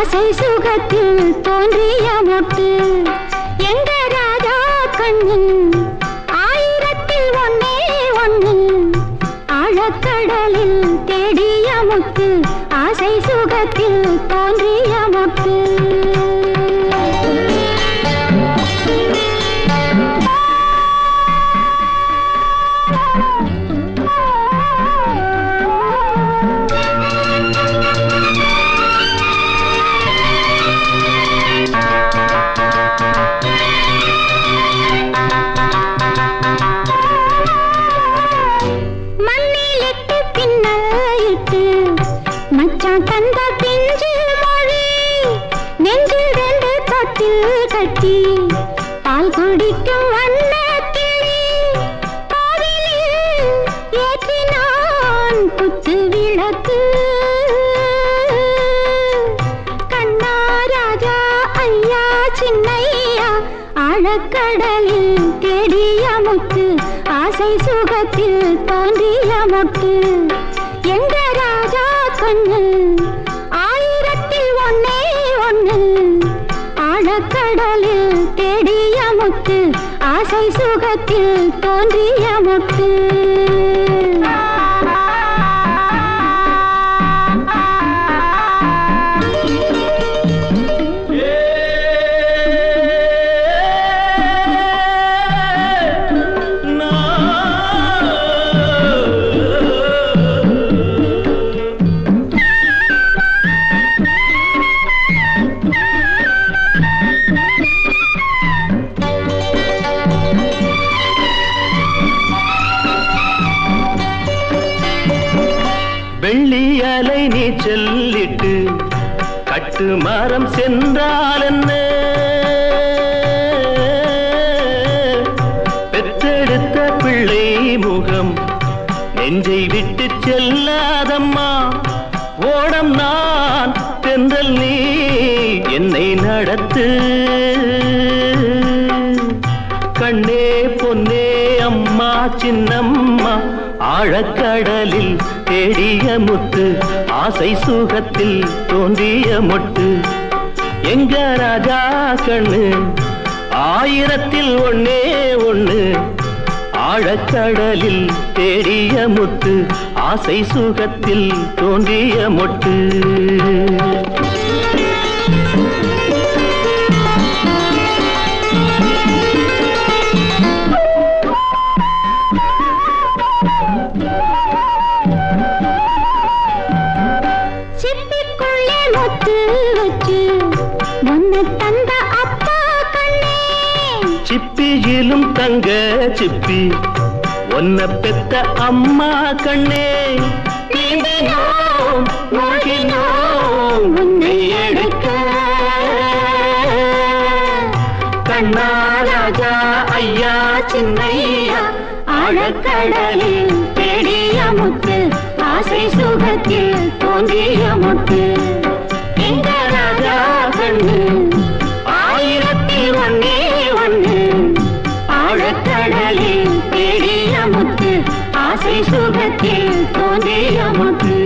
ஆசை சுகத்தில் தோன்றிய மொட்டு எங்க ராஜா கண்ணு ஆயிரத்தில் ஒன்னே ஒண்ணு ஆழக்கடலில் தேடிய முத்து ஆசை சுகத்தில் தோன்றிய மொட்டு மண்ணிலிட்டு பின்னிட்டு மச்சான் தந்த பிஞ்சு மொழி நெஞ்சில் ரெண்டு தொட்டில் கட்டி பால் குடிக்கும் வண்ண கிளி கோவிலில் ஏற்றினான் குத்து விளக்கு கண்ணா ராஜா ஐயா சின்னையா ஆழக்கடலில் தேடிய முத்து ஆசை சுகத்தில் தோன்றிய முத்து எங்க ராஜா கண்ணு ஆயிரத்தில் ஒன்னே ஒண்ணு ஆழக்கடலில் தேடிய முத்து ஆசை சுகத்தில் தோன்றிய முத்து வெள்ளி அலை நீ சொல்லிட்டு கட்டு மரம் சென்றால் என்ன பெற்றெடுத்த பிள்ளை முகம் நெஞ்சை விட்டு செல்லாதம்மா ஓடம் நான் தென்றல் நீ என்னை நடத்து கண்ணே பொன்னே அம்மா சின்னம்மா ஆழக்கடலில் தேடிய முத்து ஆசை சுகத்தில் தோன்றிய மொட்டு எங்க ராஜா கண்ணு ஆயிரத்தில் ஒன்னே ஒண்ணு ஆழக்கடலில் தேடிய முத்து ஆசை சுகத்தில் தோன்றிய மொட்டு சிப்பிக்குள்ளே முத்து வச்சு ஒன்னு தந்த அப்பா கண்ணே சிப்பியிலும் தங்க சிப்பி ஒன்ன பெத்த அம்மா கண்ணே நீந்தினோம், மூழ்கினோம், உன்னை எடுக்க கண்ணா ராஜா ஐயா சின்னையா ஆழக்கடலில் தேடிய முத்து ஆசை சுகத்தில் தோன்றிய முத்து எங்க ராஜா கண்ணு ஆயிரத்தில் ஒன்னே ஒண்ணு ஆழக்கடலில் தேடிய முத்து ஆசை சுகத்தில் தோன்றிய முத்து